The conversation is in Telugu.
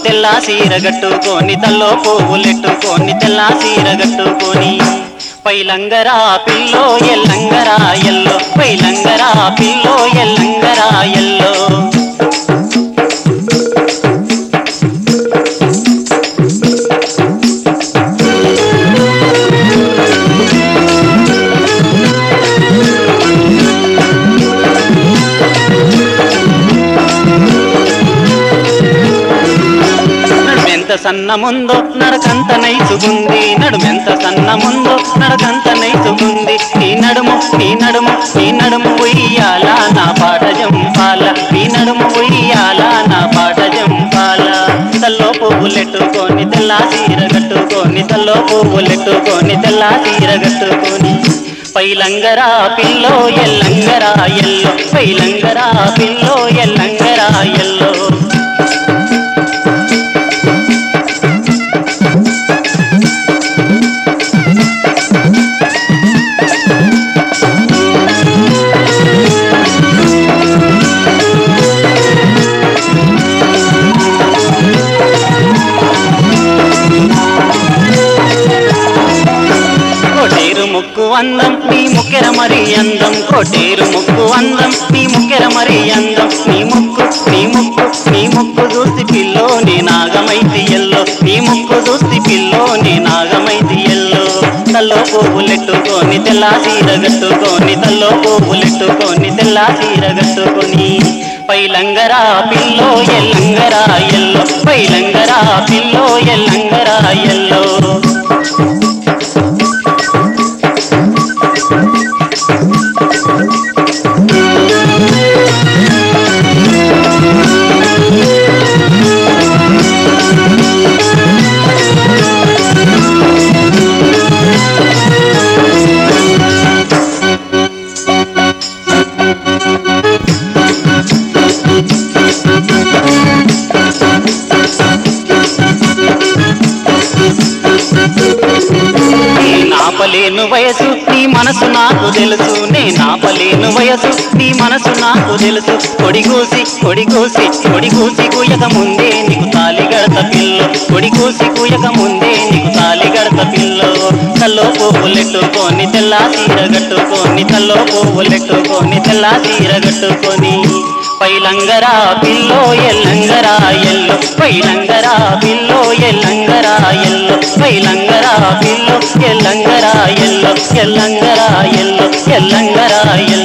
తెల్ల సీర గట్టుకొని తల్లో పువ్వులెట్టుకొని తెల్ల సీర గట్టుకొని పైలంగరా పిల్లో ఎల్లంగరా ఎల్లో పైలంగరా పిల్లో ఎల్లంగరా ఎల్లో నడుమెంత సన్నముందో నడకంత నైసుగుంది నడుమెంత సన్నముందో నడకంత నైసుగుంది నీ నడుము నీ నడుము నీ నడుము ఉయ్యాల నా పాట జంపాల నీ నడుము ఉయ్యాల నా పాట జంపాల తల్లో పువ్వులెట్టుకొని తెల్ల సీర కట్టుకొని తల్లో పువ్వులెట్టుకొని తెల్ల సీర కట్టుకొని పైలంగరా పిల్లో ఎల్లంగరా ఎల్లో పైలంగరా పిల్లో ఎల్లంగరా ఎల్లో కోటేరు ముక్కు అందం నీ ముక్కెర మరి అందం కోటేరు ముక్కు అందం నీ ముక్కెర మరి అందం నీ ముక్కు నీ ముక్కు నీ ముక్కు చూసి పిల్లో నీ నాగమైతి ఎల్లో నీ ముక్కు చూసి పిల్లో నీ నాగమైతి ఎల్లో తల్లో పువ్వులెట్టుకొని తెల్ల సీర కట్టుకొని తల్లో పువ్వులెట్టుకొని తెల్ల సీర కట్టుకొని పైలంగరా పిల్లో ఎల్లంగరా ఎల్లో పైలంగరా పిల్లో ఎల్లంగరా ఎల్లో నాపలేను వయసు నీ మనసు నాకు తెలుసు నే నాపలేను వయసు నీ మనసు నాకు తెలుసు కొడిగూసి కొడిగూసి కొడిగూసి కూయక ముందే నీకు తాలి గడత పిల్లో కొడిగూసి కూయక ముందే నీకు తాలి గడత పిల్లో తల్లో పువ్వులెట్టుకొని తెల్ల సీర గట్టుకొని తల్లో పువ్వులెట్టుకొని తెల్ల సీర గట్టుకొని పైలంగరా పిల్లో ఎల్లంగరా ఎల్లో పైలంగరా పిల్లో ఎల్లంగరా ఎల్లో పైలంగరా పిల్లో ఎల్లంగరా ఎల్లో ఎల్లంగరా ఎల్లో ఎల్లంగరా ఎల్లో